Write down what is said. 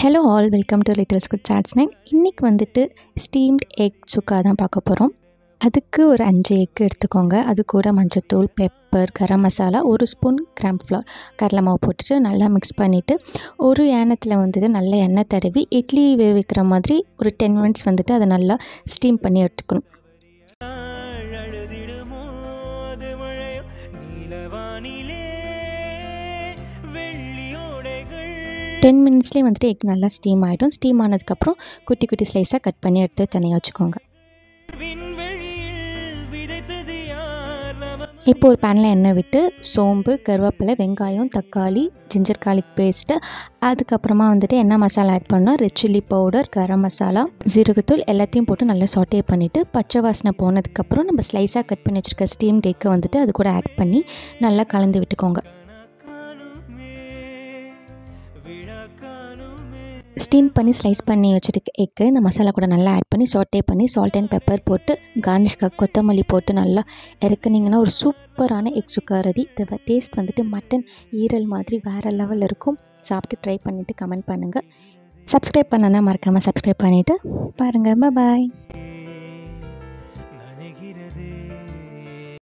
hello all welcome to little good chats nine இன்றைக்கி வந்துட்டு steamed egg சுக்கா தான் பார்க்க போகிறோம் அதுக்கு ஒரு அஞ்சு எக் எடுத்துக்கோங்க அது கூட மஞ்சத்தூள் பெப்பர் கரம் மசாலா ஒரு ஸ்பூன் கிராம் ஃப்ளவர் கடலை மாவு போட்டுட்டு நல்லா மிக்ஸ் பண்ணிவிட்டு ஒரு ஏனத்தில் வந்துட்டு நல்ல எண்ணெய் தடவி இட்லி வேவிக்கிற மாதிரி ஒரு டென் மினிட்ஸ் வந்துட்டு அதை நல்லா ஸ்டீம் பண்ணி எடுத்துக்கணும் அழுதிடுமோ அது மழையோ நீலவானிலே வெள்ளியோடைகள் டென் மினிட்ஸ்லேயே வந்துட்டு எக் நல்லா ஸ்டீம் ஆகிடும் ஸ்டீம் ஆனதுக்கப்புறம் குட்டி குட்டி ஸ்லைஸாக கட் பண்ணி எடுத்து தனியாக வச்சுக்கோங்க விண்வெளியில் விதைத்தது யார் நம இப்போ ஒரு பேனில் எண்ணெய் விட்டு சோம்பு கருவேப்பிலை வெங்காயம் தக்காளி ஜிஞ்சர் garlic பேஸ்ட்டு அதுக்கப்புறமா வந்துட்டு என்ன மசாலா ஆட் பண்ணால் red chilli powder garam masala ஜீரகத்தூள் எல்லாத்தையும் போட்டு நல்லா சாட்டே பண்ணிவிட்டு பச்சை வாசனை போனதுக்கப்புறம் நம்ம ஸ்லைஸாக கட் பண்ணி வச்சுருக்க ஸ்டீம் டேக்கை வந்துட்டு அது கூட ஆட் பண்ணி நல்லா கலந்து விட்டுக்கோங்க காணுமே விழா காணுமே ஸ்டீம் பண்ணி ஸ்லைஸ் பண்ணி வச்சுருக்க எக்கு இந்த மசாலா கூட நல்லா ஆட் பண்ணி சாட்டே பண்ணி சால்ட் அண்ட் பெப்பர் போட்டு கார்னிஷ்காக கொத்தமல்லி போட்டு நல்லா இறக்குனீங்கன்னா ஒரு சூப்பரான எக் சுக்கா ரெடி இந்த டேஸ்ட் வந்துட்டு மட்டன் ஈரல் மாதிரி வேறு லெவலில் இருக்கும் சாப்பிட்டு ட்ரை பண்ணிவிட்டு கமெண்ட் பண்ணுங்கள் சப்ஸ்கிரைப் பண்ணனா மறக்காமல் சப்ஸ்கிரைப் பண்ணிவிட்டு பாருங்கள் பாய்